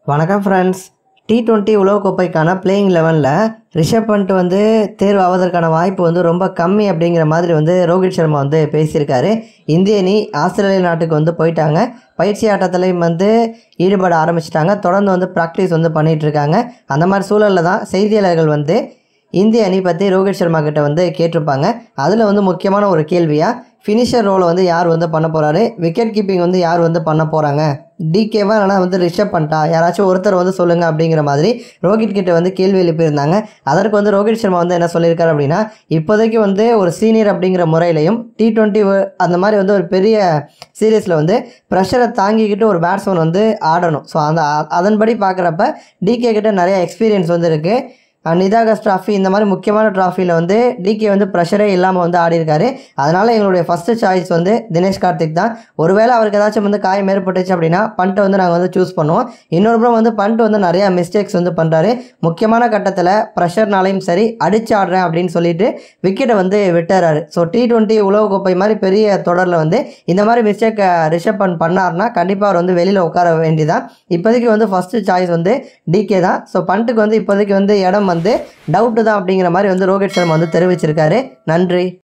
வணக்கம் friends T twenty உலகக்கோப்பைக்கான playing லெவனில் ரிஷப் பண்ட் வந்து தேர்வு ஆவதற்கான வாய்ப்பு வந்து ரொம்ப கம்மி அப்படிங்கிற மாதிரி வந்து ரோஹித் சர்மா வந்து பேசியிருக்காரு இந்திய அணி ஆஸ்திரேலிய நாட்டுக்கு வந்து போயிட்டாங்க பயிற்சி ஆட்டத்திலையும் வந்து ஈடுபட ஆரம்பிச்சிட்டாங்க தொடர்ந்து வந்து ப்ராக்டிஸ் வந்து பண்ணிகிட்டு இருக்காங்க அந்த மாதிரி சூழலில் தான் செய்தியாளர்கள் வந்து இந்திய அணி பற்றி ரோஹித் சர்மா கிட்ட வந்து கேட்டிருப்பாங்க அதில் வந்து முக்கியமான ஒரு கேள்வியாக ஃபினிஷர் ரோலை வந்து யார் வந்து பண்ண போகிறாரு விக்கெட் கீப்பிங் வந்து யார் வந்து பண்ண போகிறாங்க டிகேவா இல்லைனா வந்து ரிஷப் பண்ணிட்டா யாராச்சும் ஒருத்தர் வந்து சொல்லுங்கள் அப்படிங்கிற மாதிரி ரோஹித் கிட்ட வந்து கேள்வி எழுப்பியிருந்தாங்க அதற்கு வந்து ரோஹித் சர்மா வந்து என்ன சொல்லியிருக்காரு அப்படின்னா இப்போதைக்கு வந்து ஒரு சீனியர் அப்படிங்கிற முறையிலையும் டி டுவெண்ட்டி அந்த மாதிரி வந்து ஒரு பெரிய சீரீஸில் வந்து ப்ரெஷரை தாங்கிக்கிட்டு ஒரு பேட்ஸ்மேன் வந்து ஆடணும் ஸோ அந்த அ- அதன்படி பார்க்குறப்ப டிகே கிட்ட நிறைய எக்ஸ்பீரியன்ஸ் வந்து இருக்குது நிதாகஸ் ட்ராஃபி இந்த மாதிரி முக்கியமான ட்ராஃபியில் வந்து டிகே வந்து ப்ரெஷரே இல்லாமல் வந்து ஆடியிருக்காரு அதனால் எங்களுடைய ஃபஸ்ட்டு சாய்ஸ் வந்து தினேஷ் கார்த்திக் தான் ஒருவேளை அவருக்கு ஏதாச்சும் வந்து காயம் ஏற்பட்டுச்சு அப்படின்னா பண்ட்டை வந்து நாங்கள் வந்து சூஸ் பண்ணுவோம் இன்னொரு புறம் வந்து பண்ட் வந்து நிறையா மிஸ்டேக்ஸ் வந்து பண்ணுறாரு முக்கியமான கட்டத்தில் ப்ரெஷர்னாலையும் சரி அடிச்சு ஆடுறேன் அப்படின்னு சொல்லிட்டு விக்கெட்டை வந்து விட்டுறாரு ஸோ டி டுவெண்ட்டி உலகக்கோப்பை மாதிரி பெரிய தொடரில் வந்து இந்த மாதிரி மிஸ்டேக் ரிஷப் பண்ட் பண்ணார்னா கண்டிப்பாக அவர் வந்து வெளியில் உட்கார வேண்டியதான் இப்போதைக்கு வந்து ஃபஸ்ட்டு சாய்ஸ் வந்து டிகே தான் ஸோ பண்ட்டுக்கு வந்து இப்போதைக்கு வந்து இடம் வந்து டவுட்டு தான் அப்படிங்கிற மாதிரி வந்து ரோஹித் சர்மா வந்து தெரிவிச்சிருக்காரு நன்றி